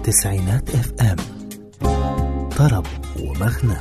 تسعينات اف ام طرب ومغنى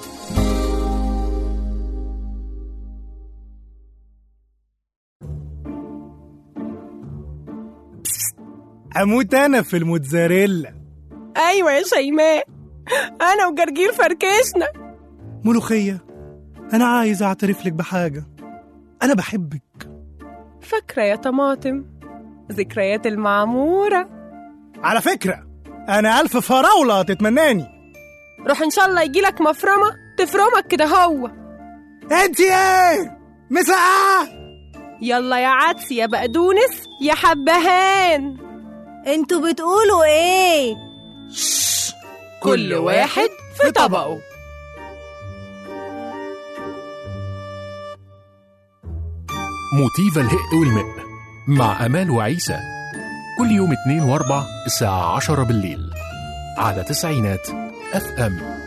اموت انا في الموتزاريلا ايوه يا شيماء انا وجرجير فركشنا ملوخيه انا عايز اعترف لك بحاجه انا بحبك فاكره يا طماطم ذكريات المعموره على فكره انا الف فراوله تتمناني روح ان شاء الله يجيلك مفرمه تفرمك كده هو انت ايه مسقعه يلا يا عدس يا بقدونس يا حبهان انتوا بتقولوا ايه كل واحد في طبقه موتيفا الهق والمق مع أمال وعيسى كل يوم اثنين واربع الساعة عشرة بالليل على تسعينات اف ام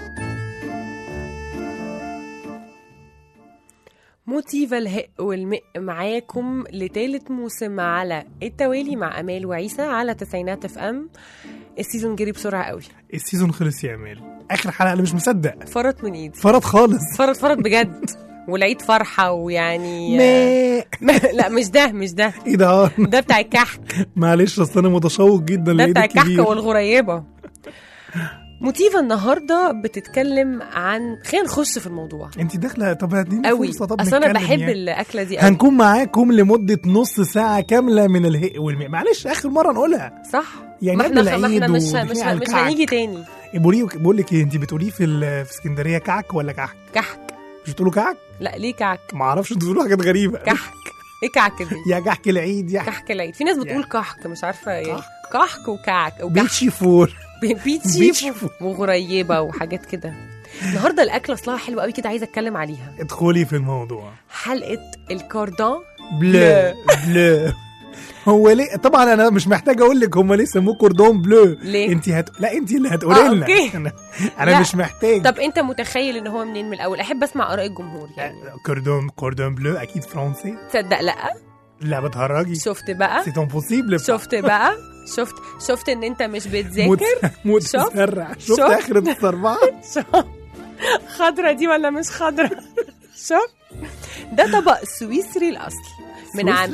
موتيفا الهق والمق معاكم لتالت موسم على التوالي مع امال وعيسى على تسعينات اف ام السيزون جري بسرعه قوي السيزون خلص يا امال اخر حلقه انا مش مصدق فرط من ايدي فرط خالص فرط فرط بجد والعيد فرحه ويعني ما لا مش ده مش ده ايه ده ده بتاع الكحك معلش اصل انا متشوق جدا ده للعيد بتاع الكحك الكبير والغريبه موتيفا النهارده بتتكلم عن خلينا نخش في الموضوع انت داخله طب اديني قوي فرصه طب اصل انا نتكلم بحب يعني. الاكله دي قوي هنكون معاكم لمدة نص ساعة كاملة من الهق والماء معلش آخر مرة نقولها صح يعني ما قبل احنا ما العيد احنا مش ودخلنا مش على مش الكعك. هنيجي تاني بقولي بقول لك ايه انت بتقوليه في ال- في اسكندرية كعك ولا كحك؟ كحك مش بتقولوا كعك؟ لا ليه كعك ما اعرفش انتوا بتقولوا حاجات غريبة كحك ايه كعك دي يا كحك العيد يا كحك العيد في ناس بتقول يا. كحك مش عارفه ايه كحك. كحك وكعك او بيتشي فور بيتشي بيتشي فور. وغريبه وحاجات كده النهارده الاكله اصلها حلوه قوي كده عايزه اتكلم عليها ادخلي في الموضوع حلقه الكاردون بلا بلا هو ليه طبعا انا مش محتاج اقول لك هم ليه سموه كوردون بلو ليه؟ انت هت... لا انت اللي هتقولي آه، لنا أوكي. انا, أنا لا. مش محتاج طب انت متخيل ان هو منين من الاول احب اسمع اراء الجمهور يعني كوردون كوردون بلو اكيد فرنسي تصدق لا لا بتهرجي شفت بقى سي امبوسيبل شفت بقى شفت شفت ان انت مش بتذاكر موت شفت؟ متسرع شفت شفت؟ اخر الاربعه شوف خضرة دي ولا مش خضرة شوف ده طبق سويسري الأصل من عام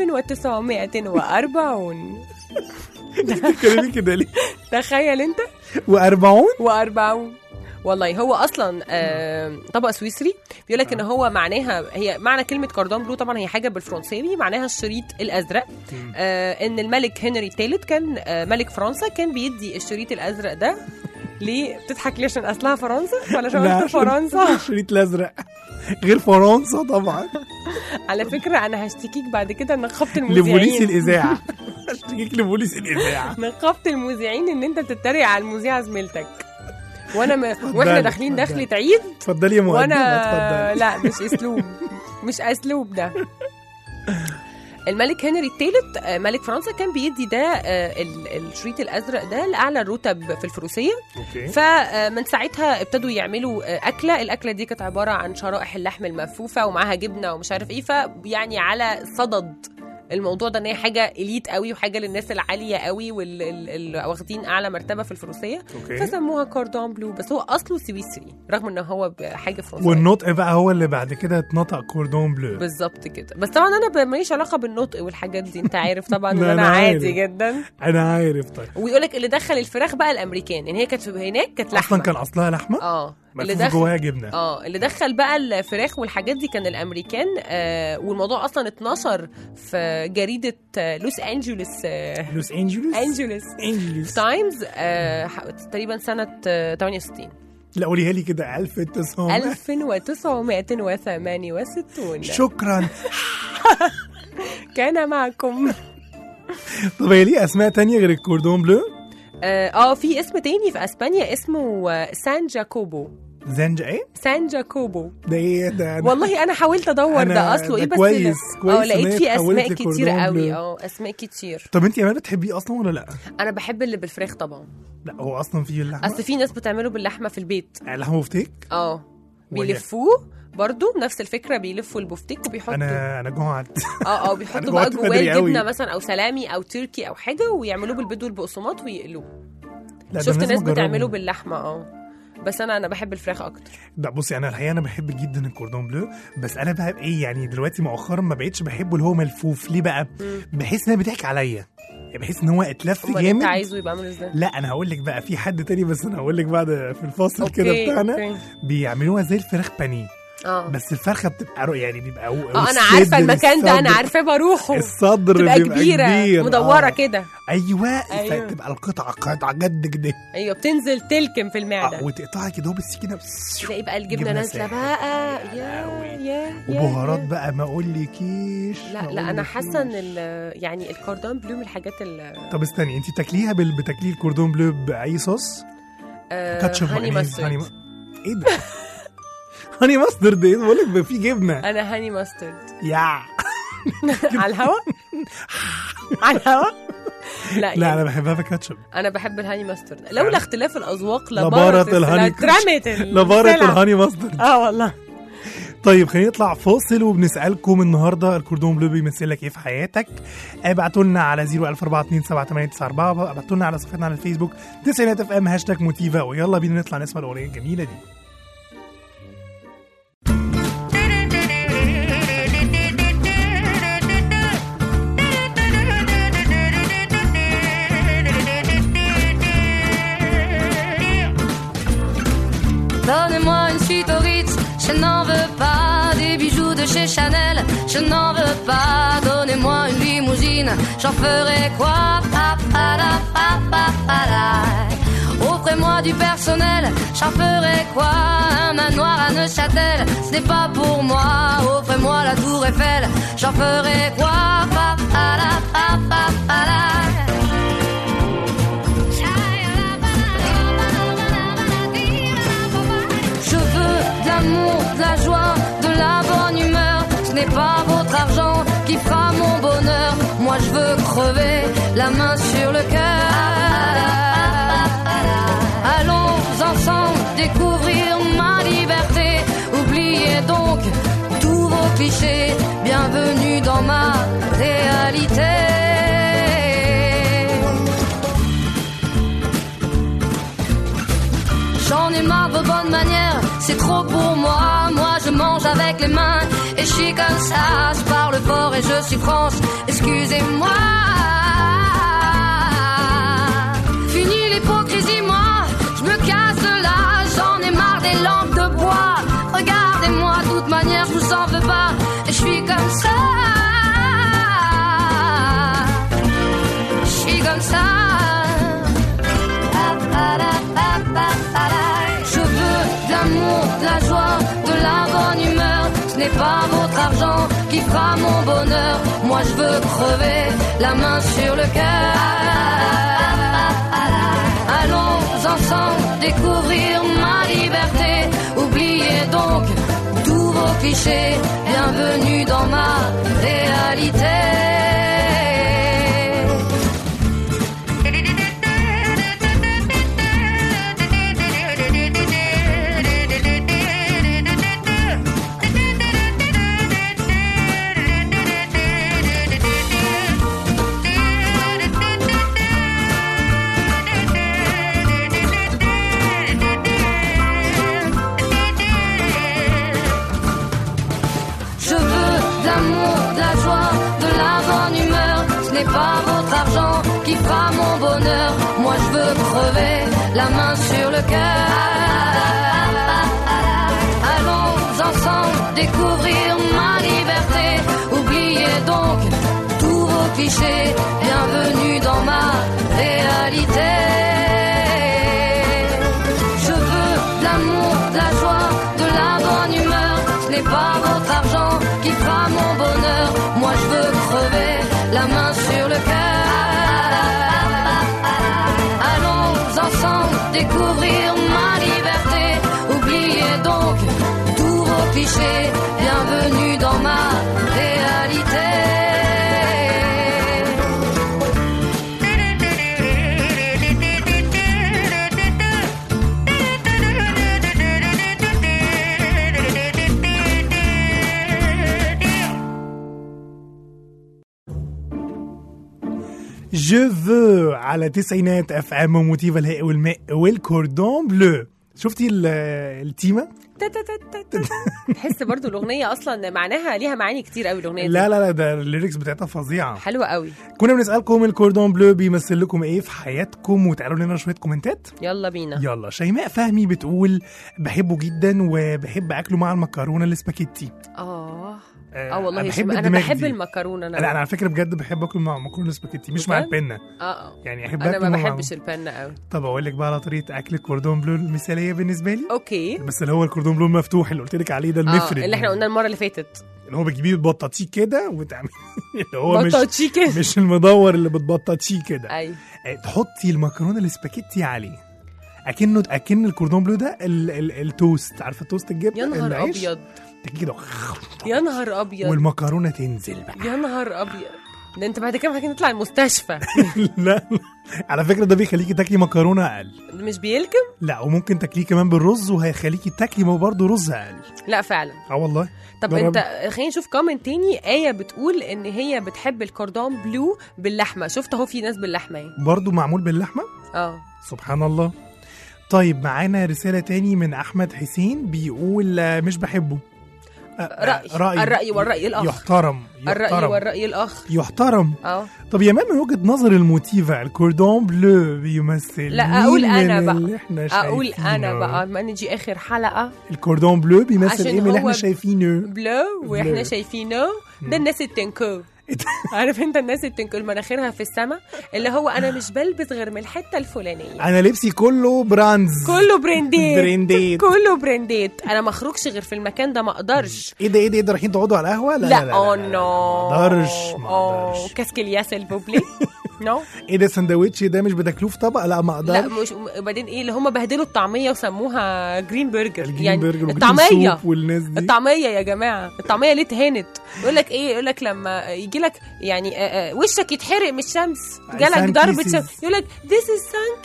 1940 بتتكلمي كده ليه تخيل انت و40 وأربعون والله هو اصلا آه طبق سويسري بيقول لك ان هو معناها هي معنى كلمه كاردون بلو طبعا هي حاجه بالفرنساوي معناها الشريط الازرق آه ان الملك هنري الثالث كان آه ملك فرنسا كان بيدي الشريط الازرق ده ليه بتضحك ليه عشان اصلها فرنسا ولا عشان قلت فرنسا الشريط الازرق غير فرنسا طبعا على فكره انا هشتكيك بعد كده نقابه لبوليس المذيعين الاذاعه اشتكيك لبوليس الاذاعه نقابه المذيعين ان انت بتتريق على المذيعه زميلتك وانا م... واحنا اتفضلي، داخلين اتفضلي. دخلة عيد اتفضلي يا مقدمه وانا اتفضلي لا مش اسلوب مش اسلوب ده الملك هنري الثالث آه، ملك فرنسا كان بيدي ده آه، ال- الشريط الازرق ده لاعلى الرتب في الفروسيه اوكي فمن ساعتها ابتدوا يعملوا آه، اكله الاكله دي كانت عباره عن شرائح اللحم الملفوفه ومعاها جبنه ومش عارف ايه فيعني على صدد الموضوع ده ان هي حاجه اليت قوي وحاجه للناس العاليه قوي واللي واخدين اعلى مرتبه في الفروسيه اوكي فسموها كاردون بلو بس هو اصله سويسري رغم ان هو حاجه فرنسيه والنطق بقى هو اللي بعد كده اتنطق كوردون بلو بالظبط كده بس طبعا انا ب- ماليش علاقه بالنطق والحاجات دي انت عارف طبعا ان لا، انا أنا عادي عارف. جدا انا عارف طيب ويقول لك اللي دخل الفراخ بقى الامريكان يعني هي كانت في- هناك كانت لحمه اصلا كان اصلها لحمه اه اللي ملفوف دخل جواها جبنه اه اللي دخل بقى الفراخ والحاجات دي كان الامريكان آه والموضوع اصلا اتنشر في جريده آه لوس انجلوس آه لوس انجلوس انجلوس انجلوس تايمز آه ح- تقريبا سنه آه 68 لا قوليها لي كده 1900 1968 شكرا كان معكم طب هي ليه اسماء تانية غير الكوردون بلو اه آه، في اسم تاني في اسبانيا اسمه آه، سان جاكوبو زنجة ايه سان جاكوبو ده ايه ده أنا- والله انا حاولت ادور أنا- ده اصله ده ايه بس كويس، لا. كويس اه إن لقيت هي فيه اتحولت اسماء كتير لكوردون قوي بلو. اه اسماء كتير طب انت يا مان بتحبيه اصلا ولا لا انا بحب اللي بالفراخ طبعا لا هو اصلا فيه اللحمه اصل في ناس بتعمله باللحمه في البيت لحمه بفتيك اه ولا- بيلفوه برضو نفس الفكره بيلفوا البفتيك وبيحطوا انا انا جوعت اه اه أنا بيحطوا بقى جوعت جواه بدري قوي. الجبنه مثلا او سلامي او تركي او حاجه ويعملوه بالبيض والبقسماط ويقلوه لا، ده شفت لازم ناس أجربه. بتعمله باللحمه اه بس انا انا بحب الفراخ اكتر لا بصي انا الحقيقه انا بحب جدا الكوردون بلو بس انا بقى ايه يعني دلوقتي مؤخرا ما بقتش بحبه اللي هو ملفوف ليه بقى بحس ان انا بيضحك عليا يعني بحس ان هو اتلف امال جامد انت عايزه يبقى عامل ازاي لا انا هقول لك بقى في حد تاني بس انا هقول لك بعد في الفاصل كده أوكي، بتاعنا أوكي. بيعملوها زي الفراخ بانيه اه بس الفرخه بتبقى رو- يعني بيبقى اه انا عارفه المكان ده انا عارفاه بروحه الصدر تبقى بيبقى كبيره كبير مدوره آه. كده ايوه, أيوة. فتبقى القطعه قطعه جد كده ايوه بتنزل تلكم في آه المعده وتقطعها كده بالسكينه تلاقي بقى الجبنه جبنة نازله سايحة. بقى يا يا لهوي. يا يا وبهارات يا. بقى ما اقولكيش لا ما لا انا أقولكيش. حاسه ان ال- يعني الكاردون بلو من الحاجات ال طب استني انت تاكليها بال... بتاكليه الكوردون بلو باي صوص آه، كاتشب هاني مايونيز هاني ماسترد ما... ايه ده هاني ماسترد ايه بقول لك في جبنه انا هاني ماسترد يا على الهوا على الهوا لا, لا يعني انا بحبها بكاتشب انا بحب الهاني ماسترد لولا يعني اختلاف الاذواق لبارة لبارة الهاني اترمت لبارة السلع. الهاني ماسترد اه والله طيب خلينا نطلع فاصل وبنسالكم النهارده الكوردون بلو بيمثل لك ايه في حياتك ابعتوا لنا على 014278994 ابعتوا لنا على صفحتنا على الفيسبوك تسعينات اف ام هاشتاج موتيفا ويلا بينا نطلع نسمع الاغنيه الجميله دي Donnez-moi une suite au Ritz, je n'en veux pas. Des bijoux de chez Chanel, je n'en veux pas. Donnez-moi une limousine, j'en ferai quoi Pa, pa, la, pa, pa, pa, la. Offrez-moi du personnel, j'en ferai quoi Un manoir à Neuchâtel, ce n'est pas pour moi. Offrez-moi la tour Eiffel, j'en ferai quoi Pa, pa, la, pa, pa, pa, la. Je veux de l'amour, de la joie, de la bonne humeur. Ce n'est pas votre argent qui fera mon bonheur. Moi je veux crever la main sur le cœur. Allons ensemble découvrir ma liberté. Oubliez donc tous vos clichés. Bienvenue dans ma réalité. J'en ai marre de vos bonnes manières, c'est trop pour moi. Moi je mange avec les mains et je suis comme ça. Je parle fort et je suis France, excusez-moi. Fini l'hypocrisie, moi, je me casse de là. J'en ai marre des lampes de bois. Regardez-moi, de toute manière, je vous en veux pas. Et je suis comme ça. Je suis comme ça. Je veux de l'amour, de la joie, de la bonne humeur. Ce n'est pas votre argent qui fera mon bonheur. Moi je veux crever la main sur le cœur. Allons ensemble découvrir ma liberté. Oubliez donc tous vos clichés. Bienvenue dans ma réalité. Je veux de l'amour, de la joie, de la bonne humeur. Ce n'est pas votre argent qui fera mon bonheur. Moi je veux crever la main sur le cœur. Allons ensemble découvrir ma liberté. Oubliez donc tous vos clichés. Bienvenue dans ma réalité. Je veux de l'amour, de la joie, de la bonne humeur. Ce n'est pas votre argent qui fera mon bonheur. Moi je veux crever la main sur le cœur. Allons ensemble découvrir ma liberté. Oubliez donc tous vos clichés. Bienvenue dans ma réalité. جو فو على تسعينات اف ام وموتيفا الهاء والماء والكوردون بلو شفتي ال- التيمه؟ تا- تا- تا- تا- تا. تحس برضو الاغنيه اصلا معناها ليها معاني كتير قوي الاغنيه دي لا لا لا ده الليركس بتاعتها فظيعه حلوه قوي كنا بنسالكم الكوردون بلو بيمثل لكم ايه في حياتكم وتعالوا لنا شويه كومنتات يلا بينا يلا شيماء فهمي بتقول بحبه جدا وبحب اكله مع المكرونه الاسباجيتي اه آه، اه والله أنا يا بحب شيماء، انا الدماغ بحب دي. المكرونه انا لا انا على فكره بجد بحب اكل مع مكرونه الاسباجيتي مش مع بجد؟ البنه اه اه يعني احب انا اكل ما مع- بحبش البنه قوي طب اقول لك بقى على طريقه اكل الكوردون بلو المثاليه بالنسبه لي اوكي بس اللي هو الكوردون بلو المفتوح اللي قلت لك عليه ده اه المفرد اللي احنا قلنا المره اللي فاتت اللي هو بتجيبيه بتبططيه كده وتعملي اللي هو مش بطاطشي كده مش المدور اللي بتبططيه كده ايوه آه، تحطي المكرونه الاسباجيتي عليه اكنه اكن الكوردون بلو ده ال ال التوست عارفه التوست الجبنه يا نهار العيش؟ ابيض تجي كده يا نهار ابيض والمكرونه تنزل بقى يا نهار ابيض ده انت بعد كده محتاج نطلع المستشفى لا على فكره ده بيخليكي تاكلي مكرونه اقل مش بيلكم لا وممكن تاكليه كمان بالرز وهيخليكي تاكلي برضه رز اقل لا فعلا اه والله طب جرب. انت خلينا نشوف كومنت تاني آية بتقول ان هي بتحب الكوردون بلو باللحمة شفت اهو في ناس باللحمة اهي برضه معمول باللحمه اه سبحان الله طيب معانا رسالة تاني من أحمد حسين بيقول آه، مش بحبه آه، آه، رأي الرأي والرأي الآخر يحترم الرأي يحترم والرأي الآخر يحترم اه طب يا مان من وجهة نظر الموتيفا الكوردون بلو بيمثل لا، مين أقول من أنا بقى. اللي احنا اقول شايفينه؟ انا بقى ما نجي اخر حلقة الكوردون بلو بيمثل عشان ايه من اللي احنا هو شايفينه بلو واحنا بلو. شايفينه ده الناس التنكو عارف انت الناس التنكو مناخيرها في السما اللي هو انا مش بلبس غير من الحتة الفلانية انا لبسي كله براندز كله برنديت برنديت. كله برنديت انا ما اخرجش غير في المكان ده ما اقدرش ايه ده ايه ده ايه ده رايحين تقعدوا على القهوة لا لا لا اه لا, لا, نو ما اقدرش ما اه اقدرش كاسك الياس البوبلي نو ايه ده السندوتش ده مش بتاكلوه في طبق لا ما لا اقدرش مش وبعدين ايه اللي هم بهدلوا الطعميه وسموها جرين برجر الجرين يعني برجر والجرين الطعميه سوب والناس دي الطعميه يا جماعه الطعميه ليه اتهانت يقول لك ايه يقول لك لما يجي لك يعني آه، آه، وشك يتحرق من الشمس جالك sun ضربه kisses. شمس يقول لك this is sun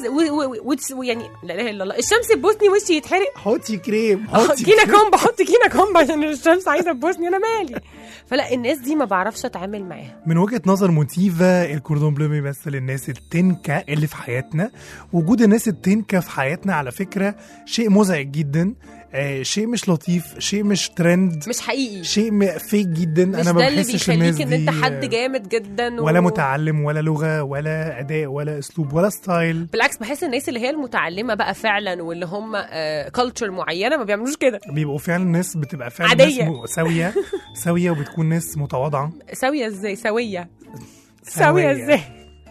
kisses ويعني لا اله الا الله الشمس تبوسني وشي يتحرق حطي كريم حطي كينا كريم. كومب حط كينا كومب عشان الشمس عايزه تبوسني انا مالي فلا الناس دي ما بعرفش اتعامل معاها من وجهة نظر موتيفا الكوردون بلو بيمثل الناس التنكة اللي في حياتنا وجود الناس التنكة في حياتنا على فكرة شيء مزعج جدا آه شيء مش لطيف شيء مش ترند مش حقيقي شيء م- فيك جدا مش انا ما ده اللي بحسش الناس بيخليك ان دي انت حد آه، جامد جدا ولا متعلم ولا لغة ولا أداء ولا أسلوب ولا ستايل بالعكس بحس الناس اللي هي المتعلمه بقى فعلا واللي هم كلتشر معينه ما بيعملوش كده بيبقوا فعلا ناس بتبقى فعلا عادية. ناس م- سوية سوية وبتكون ناس متواضعة ساويه ازاي سويه سوية. سويه ازاي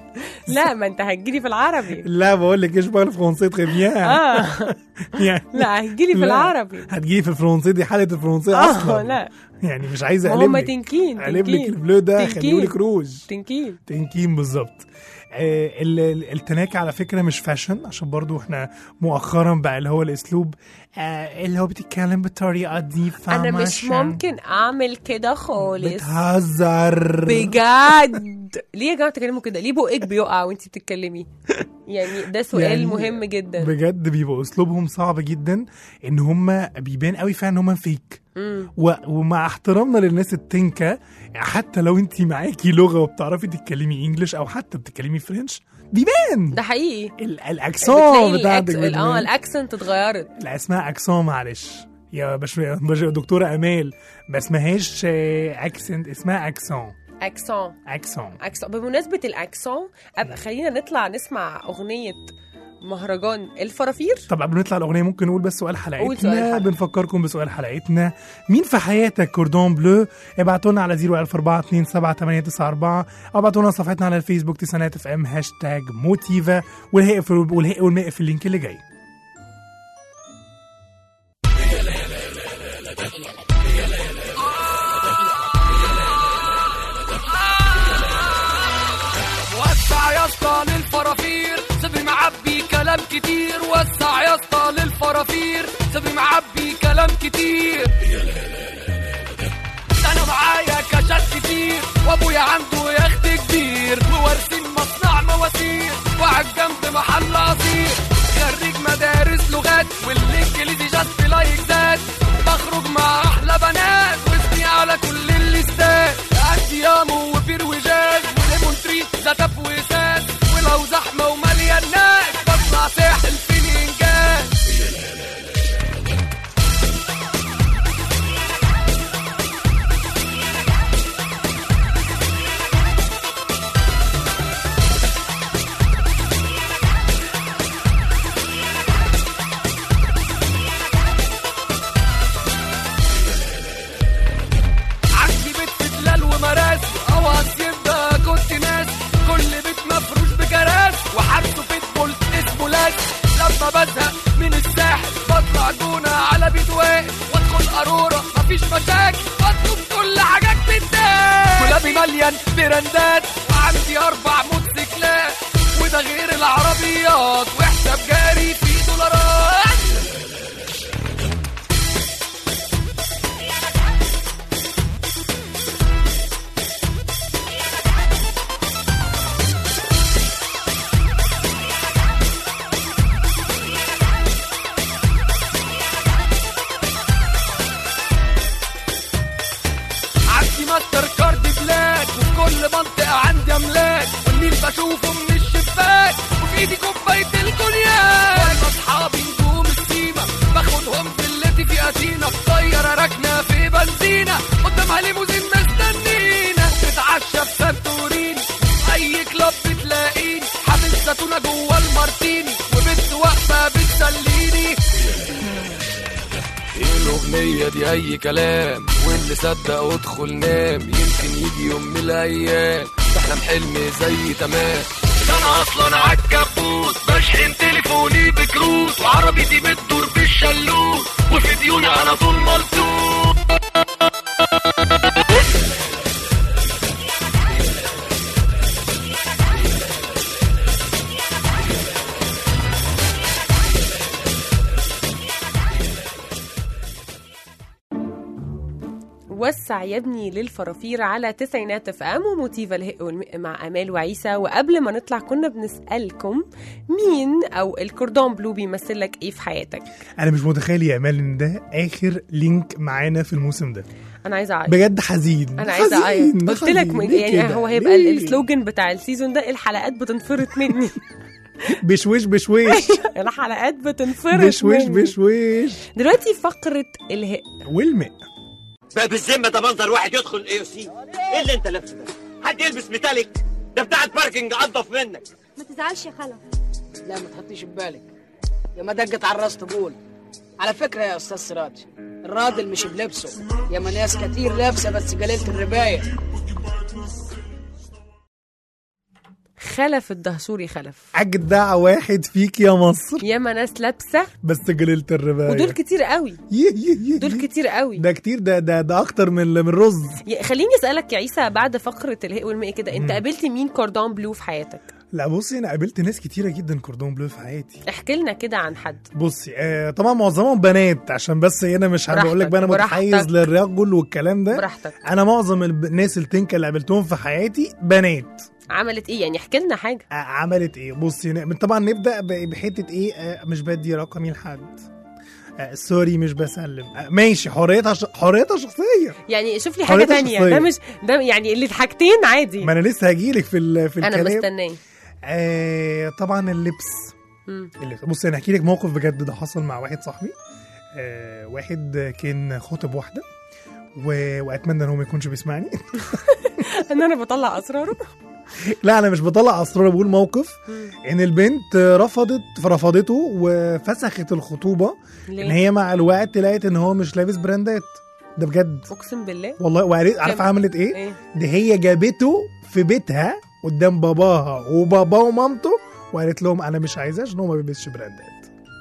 لا ما انت هتجيلي في العربي لا بقول لك ايش بقى الفرنسي très bien اه يعني لا هتجيلي في لا. العربي هتجيلي في الفرنسي دي حالة الفرنسي اه أصلا لا يعني مش عايز ما اقلب هم لك تنكين اقلب لك تنكين البلو ده تنكين. خليه لك روج تنكين تنكين بالظبط آه ال- ال- التناكة على فكرة مش فاشن عشان برضو احنا مؤخرا بقى اللي هو الاسلوب آه اللي هو بتتكلم بالطريقة دي انا فاهمة مش عشان ممكن اعمل كده خالص بتهزر بجد ليه يا جماعه بتتكلموا كده ليه بقك بيقع وانت بتتكلمي يعني ده سؤال يعني مهم جدا بجد بيبقى اسلوبهم صعب جدا ان هم بيبان قوي فعلا ان هم فيك مم. و... ومع احترامنا للناس التنكة حتى لو انت معاكي لغة وبتعرفي تتكلمي انجلش او حتى بتتكلمي فرنش بيبان ده حقيقي ال- بتلاقي الاكسون بتاعتك الأكس... ال- اه بتبان. الاكسنت اتغيرت لا اسمها اكسون معلش يا باش باش- دكتورة امال ما اسمهاش اكسنت اسمها اكسون اكسون اكسون اكسون بمناسبه الاكسون ابقى خلينا نطلع نسمع اغنيه مهرجان الفرافير طب قبل ما نطلع الاغنيه ممكن نقول بس سؤال قول حلقتنا سؤال حلقة. بنفكركم بسؤال حلقتنا مين في حياتك كوردون بلو ابعتوا لنا على 014278994 او ابعتوا لنا صفحتنا على الفيسبوك تسعينات اف ام هاشتاج موتيفا والهاء في والهاء والماء في اللينك اللي جاي وسع يا اسطى للفرافير صبري معبي كلام كتير وسع يا اسطى للفرافير صبري معبي كلام كتير انا معايا كاشات كتير وابويا عنده يخت كبير ووارثين مصنع مواسير وقاعد جنب محل عصير خريج مدارس لغات والانجليزي جاست لايك ذات بخرج مع احلى بنات واسمي على كل الليستات عندي يامو وفير وجاز وليمون تري زتف مفيش مشاكل بطلب كل حاجات تتاك ولابي مليان براندات وعندي اربع موتوسيكلات وده غير العربيات وحساب جاري فيه دولارات عندي ماستر كارد بلاك وفي كل منطقة عندي أملاك والنيل بشوفه من الشباك وفي إيدي كوباية الكونياك وأنا أصحابي نجوم السيما باخدهم في اللي في أتينا في طيارة راكنة في بنزينة قدامها ليموزين مستنينا نتعشى في سانتوريني أي كلاب بتلاقيني حامل زيتونة جوا المارتيني وبنت واقفة بتسليني ايه الاغنية دي اي كلام واللي صدق ادخل نام يمكن يجي يوم من الايام تحلم حلم زي تمام ده انا اصلا عالكبوت بشحن تليفوني بكروت وعربيتي بتدور بالشلوت وفي ديوني على طول ملطوط وسع يا ابني للفرافير على تسعينات اف ام وموتيفا الهق والمق مع امال وعيسى وقبل ما نطلع كنا بنسالكم مين او الكوردون بلو بيمثل لك ايه في حياتك انا مش متخيل يا امال ان ده اخر لينك معانا في الموسم ده انا عايزه اعيط بجد حزين انا عايزه حزين، اعيط قلت لك حزين. من ليه يعني كده؟ هو هيبقى ليه؟ السلوجن بتاع السيزون ده الحلقات بتنفرط مني بشويش بشويش الحلقات بتنفرط بشويش مني بشويش دلوقتي فقره الهق والماء بقى بالذمة ده منظر واحد يدخل اي سي ايه اللي انت لابسه ده؟ حد يلبس ميتاليك ده بتاع الباركنج انضف منك ما تزعلش يا خلف لا ما تحطيش في بالك يا ما دقت على الراس تقول على فكرة يا أستاذ سراج الراجل مش بلبسه يا ما ناس كتير لابسة بس قليلة الرباية خلف الدهشوري خلف اجدع واحد فيك يا مصر ياما ناس لابسه بس قليلة الرباية ودول كتير قوي يه يه يه دول يه. كتير قوي ده كتير ده ده ده اكتر من من الرز يا- خليني اسالك يا عيسى بعد فقره الهق والماء كده انت قابلت مين كوردون بلو في حياتك لا بصي انا قابلت ناس كتيره جدا كوردون بلو في حياتي احكي لنا كده عن حد بصي آه طبعا معظمهم بنات عشان بس هنا مش هقول لك بقى انا براحتك، متحيز براحتك. للرجل والكلام ده براحتك انا معظم الب- الناس التنكه اللي قابلتهم في حياتي بنات عملت ايه يعني احكي لنا حاجه آه، عملت ايه بصي ن- طبعا نبدا ب- بحته ايه آه، مش بدي رقمي لحد آه، سوري مش بسلم آه، ماشي حريتها ش... حريتها شخصيه يعني شوف لي حاجه حريتها تانية الشخصية. ده مش ده يعني اللي حاجتين عادي ما انا لسه هجيلك في ال... في انا الكلام مستنيه آه طبعا اللبس مم. اللبس بصي انا هحكي لك موقف بجد ده حصل مع واحد صاحبي آه واحد كان خاطب واحده و... واتمنى ان هو ما يكونش بيسمعني ان انا بطلع اسراره لا انا مش بطلع اسرار بقول موقف ان البنت رفضت رفضته وفسخت الخطوبه ان ليه هي مع الوقت لقيت ان هو مش لابس براندات ده بجد اقسم بالله والله وعارف عارفه كم؟ عملت ايه ايه ده هي جابته في بيتها قدام باباها وباباه ومامته وقالت لهم انا مش عايزاه عشان هو ما بيلبسش براندات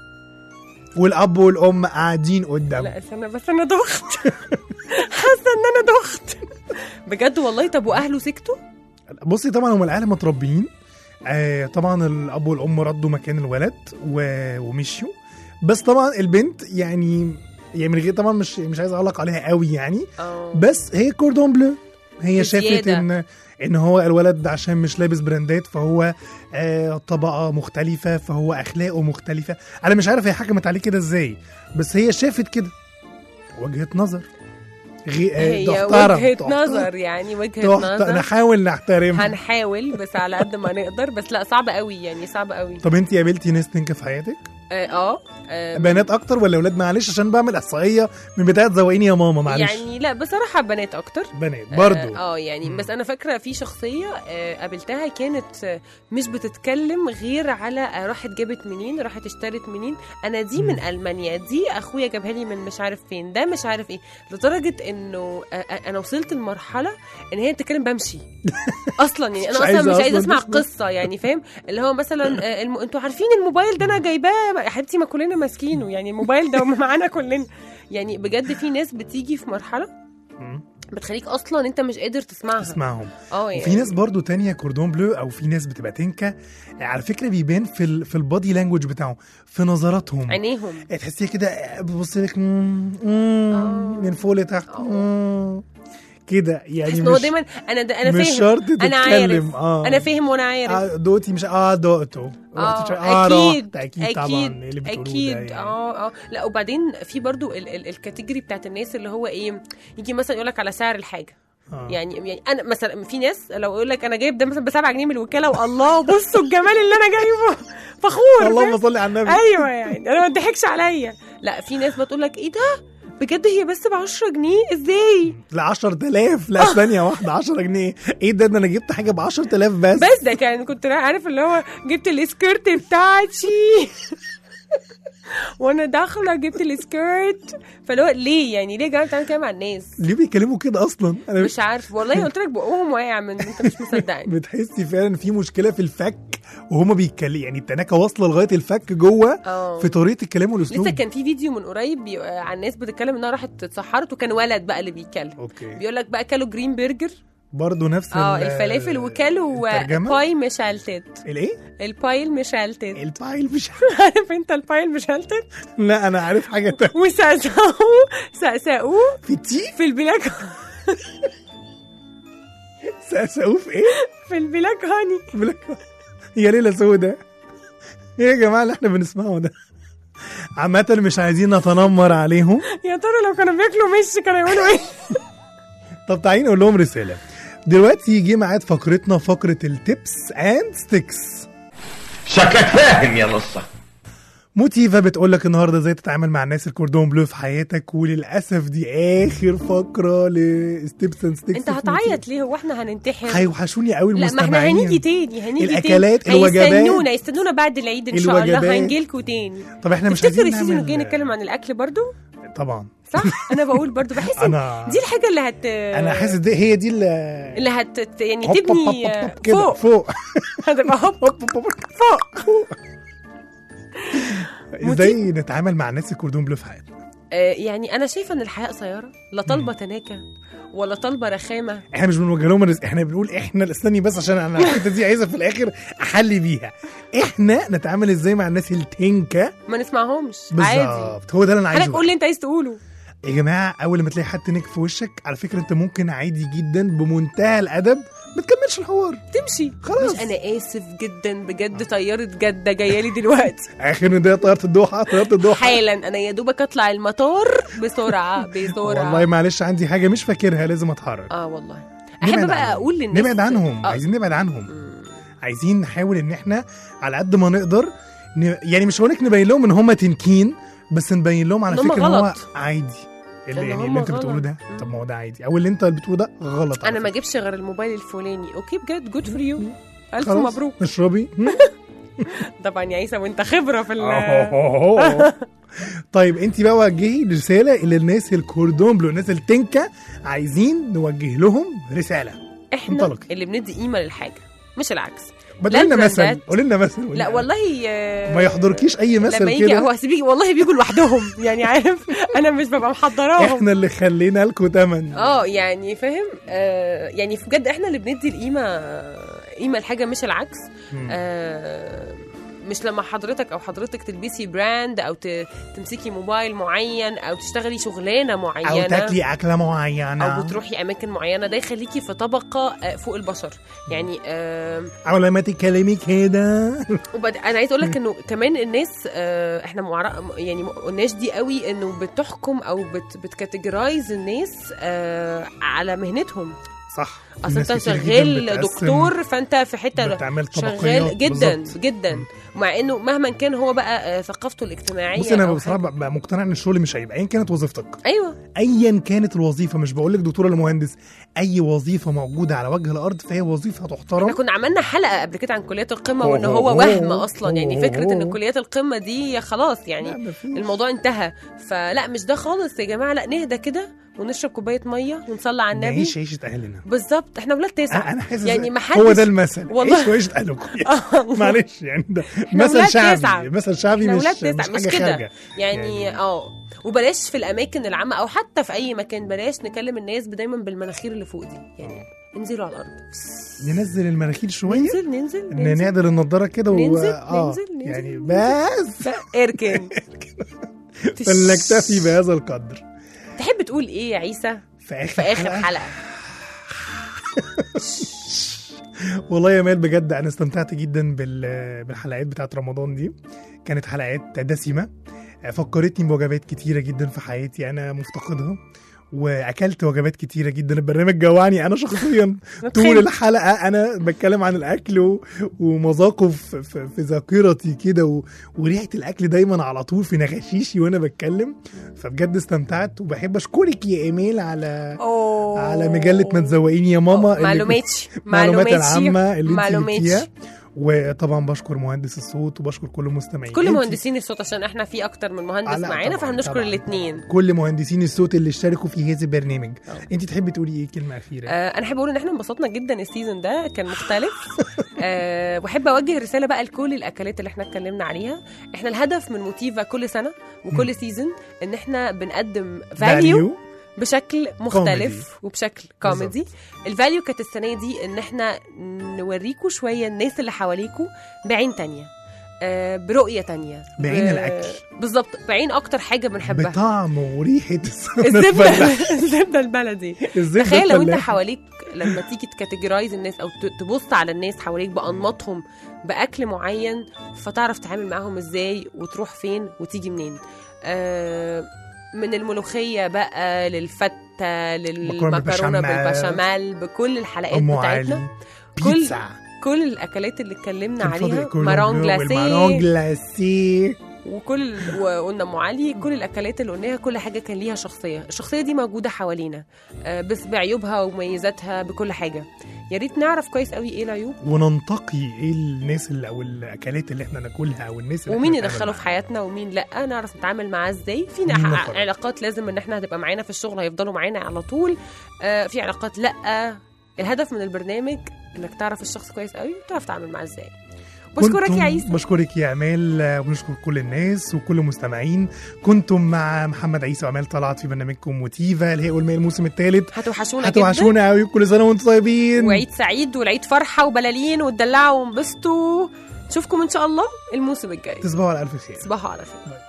والاب والام قاعدين قدام لا استنى بس انا دخت حاسه ان انا دخت بجد والله طب واهله سكتوا بصي طبعا هم العيال متربيين آه طبعا الاب والام ردوا مكان الولد و... ومشيوا بس طبعا البنت يعني يعني من غير طبعا مش مش عايز اعلق عليها قوي يعني اه بس هي كوردون بلو هي شافت بزيادة. ان ان هو الولد عشان مش لابس براندات فهو آه طبقه مختلفه فهو اخلاقه مختلفه انا مش عارف هي حكمت عليه كده ازاي بس هي شافت كده وجهه نظر غي... آه، هي تحترم، وجهه تحترم. نظر يعني وجهه تحت... نظر نحاول نحترمها هنحاول بس على قد ما نقدر بس لا صعب قوي يعني صعب قوي طب انت قابلتي ناس تنكة في حياتك اه, آه, آه بنات اكتر ولا اولاد معلش عشان بعمل احصائيه من بتاعه زوقيني يا ماما معلش يعني لا بصراحه بنات اكتر بنات برضو اه آه، يعني مم. بس انا فاكره في شخصيه آه قابلتها كانت آه، مش بتتكلم غير على آه، راحت جابت منين راحت اشترت منين انا دي من المانيا دي اخويا جابها لي من مش عارف فين ده مش عارف ايه لدرجه انه آه، آه، انا وصلت لمرحله ان هي بتتكلم بمشي اصلا يعني انا مش اصلا عايزة مش عايزه أصلاً اسمع تسمع. قصه يعني فاهم اللي هو مثلا آه، الم... انتوا عارفين الموبايل ده انا جايباه يا حبيبتي ما كلنا ماسكينه يعني الموبايل ده معانا كلنا يعني بجد في ناس بتيجي في مرحله مم. بتخليك اصلا انت مش قادر تسمعها اسمعهم اه يعني وفي ناس برضو تانية كوردون بلو او في ناس بتبقى تنكة على فكرة بيبان في ال في البادي لانجوج بتاعهم في نظراتهم عينيهم تحسيها كده بتبص لك مم، مم، من فوق لتحت مم، كده يعني تحس ان هو مش دايما انا ده انا مش فاهم شرط انا تتكلم عارف اه انا فاهم وانا عارف آه، دوتي مش اه دوقته رحت شا- اه اه اكيد رحت اكيد طبعا إيه اللي بتقولوه اكيد ده يعني. اه اه لا وبعدين في برضو ال ال الكاتيجوري بتاعت الناس اللي هو ايه يجي مثلا يقول لك على سعر الحاجه آه. يعني يعني انا مثلا في ناس لو يقول لك انا جايب ده مثلا ب 7 جنيه من الوكاله والله بصوا الجمال اللي انا جايبه فخور اللهم فاهم؟ صل على النبي ايوه يعني انا ما تضحكش عليا لا في ناس بتقول لك ايه ده بجد هي بس ب 10 جنيه ازاي لا 10000 لا ثانية واحدة 10 جنيه ايه ده ده انا جبت حاجة ب 10000 بس بس ده كان كنت عارف اللي هو جبت السكيرت بتاعتي وانا داخله جبت السكيرت فاللي هو ليه يعني ليه يا جماعه بتعمل كده مع الناس ليه بيتكلموا كده اصلا انا مش عارف والله قلت لك بقهم واقع من انت مش مصدقني بتحسي فعلا في مشكله في الفك وهما بيتكلموا يعني التناكه واصله لغايه الفك جوه اه في طريقه الكلام والاسلوب لسه كان في فيديو من قريب بي... عن ناس بتتكلم انها راحت اتسحرت وكان ولد بقى اللي بيتكلم اوكي بيقول لك بقى كلوا جرين برجر برضه نفس اه ال- الفلافل وكلوا الترجمة؟ باي مشلتت الايه الباي المشلتت البايل مش عارف انت الباي المشلتت لا انا عارف حاجه تانية وسقسقوه سقسقوه في تي في البلاك سقسقوه في ايه في البلاك هاني بلاك يا ليله سودة ايه يا جماعه اللي احنا بنسمعه ده عامة مش عايزين نتنمر عليهم يا ترى لو كانوا بياكلوا مش كانوا يقولوا ايه طب تعالي نقول لهم رسالة دلوقتي جه ميعاد فقرتنا فقرة التبس اند ستيكس شكلك فاهم يا نصة موتيفا بتقول لك النهارده ازاي تتعامل مع الناس الكوردون بلو في حياتك وللاسف دي اخر فقره لستيبس اند ستيكس انت هتعيط ليه هو احنا هننتحر هيوحشوني قوي لا ما احنا المستمعين هنيجي تاني هنيجي الأكلات، تاني الوجبات. هيستنونا يستنونا بعد العيد ان شاء الله الوجبات. هنجيلكوا تاني طب احنا مش تفتكر عايزين السيزون نعمل الجاي نتكلم عن الاكل برضو طبعا صح انا بقول برضو بحس إن أنا- دي الحاجه اللي هت انا حاسس دي هي دي اللي اللي هت يعني هوب هوب هوب تبني هوب هوب كده فوق فوق هتبقى هوب هوب هوب هوب. فوق ازاي نتعامل مع الناس الكوردون بلو في حياتنا آه، يعني انا شايفه ان الحياه قصيره لا طالبه تناكه ولا طالبه رخامه احنا مش بنوجه لهم الرزق احنا بنقول احنا استني بس عشان انا الحته دي عايزه في الاخر احلي بيها احنا نتعامل ازاي مع الناس التنكه ما نسمعهمش عادي بالظبط هو ده اللي انا عايزه حضرتك قول اللي انت عايز تقوله يا جماعه اول ما تلاقي حد تنك في وشك على فكره انت ممكن عادي جدا بمنتهى الادب ما تكملش الحوار تمشي خلاص. مش انا اسف جدا بجد طياره جده جايه لي دلوقتي اخر ده طياره الدوحه طياره الدوحه حالا انا يا دوبك اطلع المطار بسرعه بسرعه والله معلش عندي حاجه مش فاكرها لازم اتحرك اه والله احب نبعد بقى عنهم. اقول للناس نبعد عنهم آه. عايزين نبعد عنهم عايزين نحاول ان احنا على قد ما نقدر ن... يعني مش هقولك نبين لهم ان هم تنكين بس نبين لهم على إن هم فكره ان هو غلط. عادي اللي إن يعني هم اللي انت غلط. بتقوله ده مم. طب ما هو ده عادي او اللي انت بتقوله ده غلط على انا ما فكرة. اجيبش غير الموبايل الفلاني اوكي بجد جود فور يو الف خلاص، مبروك اشربي طبعا يا عيسى وانت خبره في ال طيب انت بقى وجهي رساله للناس الكوردون بلو الناس التنكه عايزين نوجه لهم رساله احنا انطلقي. اللي بندي قيمه للحاجه مش العكس ما لا تقولي لنا مثل البراندات. قولي لنا مثل لا والله آه، ما يحضركيش اي مثل لما يجي كده هو سيبيجي والله بيجوا لوحدهم يعني عارف انا مش ببقى محضراهم احنا اللي خلينا لكم تمن اه يعني فاهم آه يعني بجد احنا اللي بندي القيمه قيمه الحاجه مش العكس مم. آه مش لما حضرتك او حضرتك تلبسي براند او ت- تمسكي موبايل معين او تشتغلي شغلانه او معينه تاكلي اكله معينه او بتروحي اماكن معينه ده يخليكي في طبقه آه، فوق البشر يعني آه او لما تتكلمي كده وبعد انا عايز اقول لك انه كمان الناس آه، احنا معر... يعني ما قلناش دي قوي انه بتحكم او بت... بتكاتيجرايز الناس آه، على مهنتهم صح في اصل ناس انت كتير جداً شغال بتقسم- دكتور فانت في حته بتعمل طبقيات شغال جدا بالظبط. جدا مع انه مهما كان هو بقى آه، ثقافته الاجتماعيه بصي انا أو بصراحه حاجة. بقى مقتنع ان الشغل مش عيب ايا كانت وظيفتك ايوه ايا كانت الوظيفه مش بقول لك دكتور ولا مهندس اي وظيفه موجوده على وجه الارض فهي وظيفه احنا تحترم كنا عملنا حلقه قبل كده عن كليات القمه وان أوه، هو أوه، وهم اصلا يعني أوه، فكره ان أوه. كليات القمه دي خلاص يعني لا، مفيش. الموضوع انتهى فلا مش ده خالص يا جماعه لا نهدى كده ونشرب كوبايه ميه ونصلي على النبي نعيش عيشه اهلنا بالظبط احنا ولاد تسعه انا أنا حاسس يعني ما هو حدش ده المثل والله. عيش وعيشه اهلكم آه. معلش يعني ده إحنا مثل ولاد شعبي تسعة. مثل شعبي احنا مش ولاد تسعة مش مش حاجه كده خارجه يعني يعني- اه وبلاش في الاماكن العامه او حتى في اي مكان بلاش نكلم الناس دايما بالمناخير اللي فوق دي يعني انزلوا على الارض ننزل المناخير شويه ننزل ننزل ن- ننزل نعدل النضاره كده و... ننزل، اه ننزل، ننزل، يعني ننزل. بس اركن فلنكتفي بهذا القدر تحب تقول ايه يا عيسى في اخر في اخر حلقة. حلقه والله يا مال بجد انا استمتعت جدا بال- بالحلقات بتاعت رمضان دي كانت حلقات دسمه فكرتني بوجبات كتيره جدا في حياتي انا مفتقدها واكلت وجبات كتيره جدا البرنامج جوعني انا شخصيا طول متخيل. الحلقه انا بتكلم عن الاكل و- ومذاقه في, في, في ذاكرتي كده و- وريحه الاكل دايما على طول في نغاشيشي وانا بتكلم فبجد استمتعت وبحب اشكرك يا ايميل على أوه. على مجله ما تزوقيني يا ماما اللي معلوماتي معلومات معلوماتي العامة اللي انت معلوماتي. جبتيها وطبعا بشكر مهندس الصوت وبشكر كل المستمعين كل انت- مهندسين الصوت عشان احنا في اكتر من مهندس آه، لا، معانا طبعاً، فهنشكر طبعاً. الاثنين كل مهندسين الصوت اللي اشتركوا في هذا البرنامج انت تحبي تقولي ايه كلمه اخيره آه انا احب اقول ان احنا انبسطنا جدا السيزون ده كان مختلف آه واحب اوجه رساله بقى لكل الاكلات اللي احنا اتكلمنا عليها احنا الهدف من موتيفا كل سنه وكل سيزون ان احنا بنقدم فاليو Value. بشكل مختلف كوميدي. وبشكل كوميدي الفاليو كانت السنه دي ان احنا نوريكم شويه الناس اللي حواليكم بعين تانية آه برؤيه تانية بعين ب- الأكل. بالظبط بعين اكتر حاجه بنحبها بطعم وريحه السمنة الزبده الفلاحي. الزبده البلدي الزبدة تخيل لو انت الفلاحي. حواليك لما تيجي تكاتيجرايز الناس او ت- تبص على الناس حواليك بانماطهم باكل معين فتعرف تتعامل معاهم ازاي وتروح فين وتيجي منين آه من الملوخيه بقى للفته مكرونة للمكرونه بالبشاميل. بالبشاميل بكل الحلقات ام بتاعتنا علي كل بيتزا كل الاكلات اللي اتكلمنا كان فاضل عليها كوردون مارون بلو والمارون جلاسيه جلاسيه وكل وقلنا ام علي كل الاكلات اللي قلناها كل حاجه كان ليها شخصيه الشخصيه دي موجوده حوالينا آه، بس بعيوبها ومميزاتها بكل حاجه يا ريت نعرف كويس قوي ايه العيوب وننتقي ايه الناس اللي او الاكلات اللي احنا ناكلها او الناس اللي ومين احنا ندخله في نتعامل حياتنا ومين لا نعرف نتعامل معاه ازاي في مين نح- نخرج. علاقات لازم ان احنا هتبقى معانا في الشغل هيفضلوا معانا على طول آه، في علاقات لا الهدف من البرنامج انك تعرف الشخص كويس قوي وتعرف تتعامل معاه ازاي بشكرك كنتم- يا عيسى بشكرك يا امال آه، وبنشكر كل الناس وكل المستمعين كنتم مع محمد عيسى وامال طلعت في برنامجكم موتيفا الهي والماء الموسم الثالث هتوحشونا جدا هتوحشونا قوي كل سنه وانتم طيبين وعيد سعيد والعيد فرحه وبلالين وتدلعوا وانبسطوا نشوفكم ان شاء الله الموسم الجاي تصبحوا على الف خير تصبحوا على خير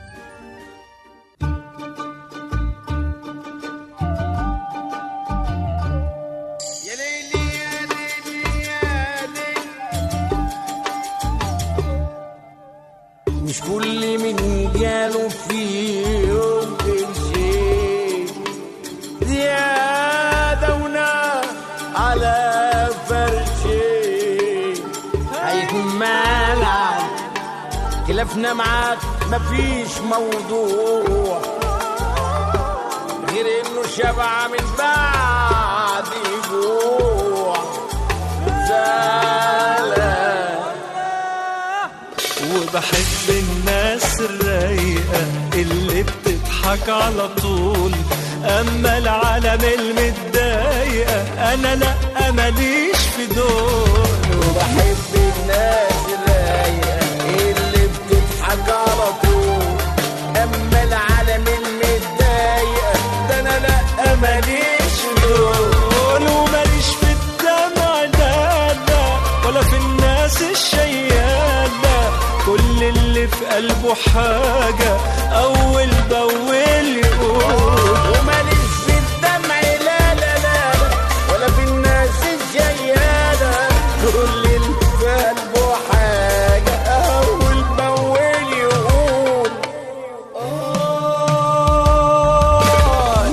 مش كل من جاله في يوم شيء زيادة ونار على فرشي هيكون مالع خلافنا معاك مفيش موضوع غير انه شبع من بعد جوع زعلان وبحب الناس الرايقة اللي بتضحك على طول أما العالم المتضايقة أنا لأ ماليش في دول وبحب الناس الرايقة اللي بتضحك على طول أما العالم المتضايقة ده أنا لأ ماليش دول وماليش في الدمع لا لا ولا في الناس الشيالة كل اللي في قلبه حاجة أول بأول يقول وماليش في الدمع لا لا لا ولا في الناس الجيالة كل اللي في قلبه حاجة أول بأول يقول آه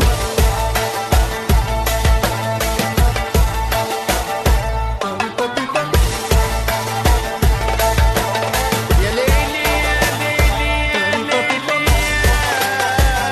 يا ليلي يا ليلي يا ليلي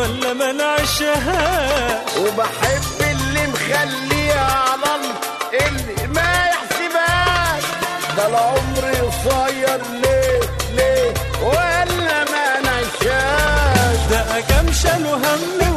ولا ما نعيشهاش وبحب اللي مخليها على الله اللي ما يحسبهاش ده العمر قصير ليه ليه ولا ما نعيشهاش ده كام شالوا هم